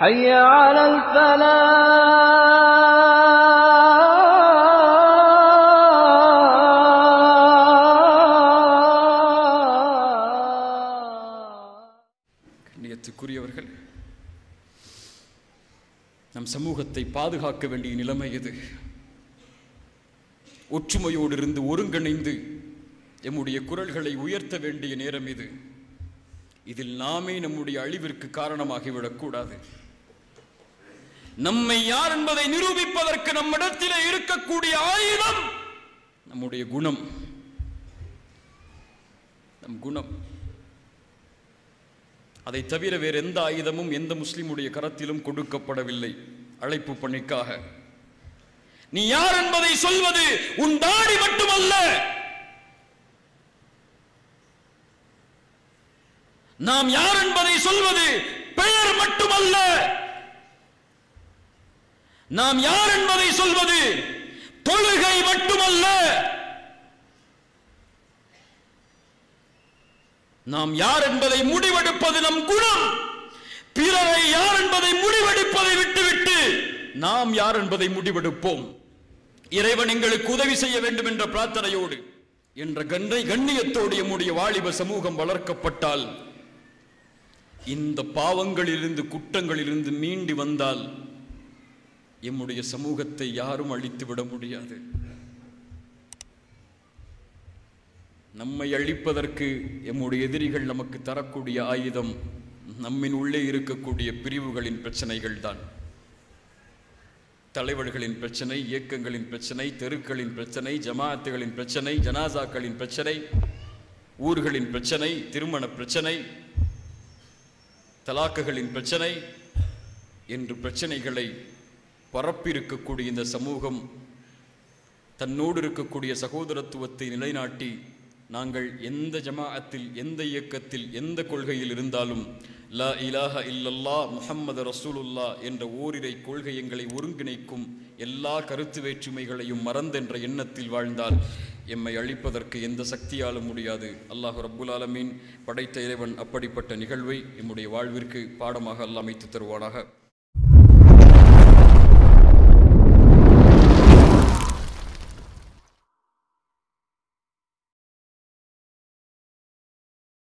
حي على الفلاح கண்ணியத்துக்குரியவர்கள் நம் சமூகத்தை பாதுகாக்க வேண்டிய நிலைமை இது ஒற்றுமையோடு இருந்து ஒருங்கிணைந்து எம்முடைய குரல்களை உயர்த்த வேண்டிய நேரம் இது இதில் நாமே நம்முடைய அழிவிற்கு காரணமாகிவிடக்கூடாது நம்மை யார் என்பதை நிரூபிப்பதற்கு நம்மிடத்திலே இருக்கக்கூடிய ஆயுதம் நம்முடைய குணம் நம் குணம் அதை தவிர வேறு எந்த ஆயுதமும் எந்த முஸ்லிமுடைய கரத்திலும் கொடுக்கப்படவில்லை அழைப்பு பணிக்காக நீ யார் என்பதை சொல்வது உன் தாடி மட்டுமல்ல நாம் யார் என்பதை சொல்வது பெயர் மட்டுமல்ல நாம் யார் என்பதை சொல்வது தொழுகை மட்டுமல்ல நாம் யார் என்பதை முடிவெடுப்பது நம் குணம் பிறரை யார் என்பதை முடிவெடுப்பதை விட்டுவிட்டு நாம் யார் என்பதை முடிவெடுப்போம் இறைவன் எங்களுக்கு உதவி செய்ய வேண்டும் என்ற பிரார்த்தனையோடு என்ற கண்ணை கண்ணியத்தோடு எம்முடைய வாலிப சமூகம் வளர்க்கப்பட்டால் இந்த பாவங்களிலிருந்து குற்றங்களிலிருந்து மீண்டு வந்தால் எம்முடைய சமூகத்தை யாரும் அழித்து விட முடியாது நம்மை அழிப்பதற்கு எம்முடைய எதிரிகள் நமக்கு தரக்கூடிய ஆயுதம் நம்மின் உள்ளே இருக்கக்கூடிய பிரிவுகளின் பிரச்சனைகள் தான் தலைவர்களின் பிரச்சனை இயக்கங்களின் பிரச்சனை தெருக்களின் பிரச்சனை ஜமாஅத்துகளின் பிரச்சனை ஜனாசாக்களின் பிரச்சனை ஊர்களின் பிரச்சனை திருமண பிரச்சனை தலாக்குகளின் பிரச்சனை என்று பிரச்சனைகளை பரப்பியிருக்கக்கூடிய இந்த சமூகம் தன்னோடு இருக்கக்கூடிய சகோதரத்துவத்தை நிலைநாட்டி நாங்கள் எந்த ஜமாஅத்தில் எந்த இயக்கத்தில் எந்த கொள்கையில் இருந்தாலும் லா இலாஹ இல்லல்லா முஹம்மது ரசூலுல்லா என்ற ஓரிரை கொள்கை எங்களை ஒருங்கிணைக்கும் எல்லா கருத்து வேற்றுமைகளையும் மறந்தென்ற எண்ணத்தில் வாழ்ந்தால் எம்மை அழிப்பதற்கு எந்த சக்தியாலும் முடியாது அல்லாஹ் ரப்புல் ஆலமீன் படைத்த இறைவன் அப்படிப்பட்ட நிகழ்வை எம்முடைய வாழ்விற்கு பாடமாக அல்லாஹ் அமைத்து தருவானாக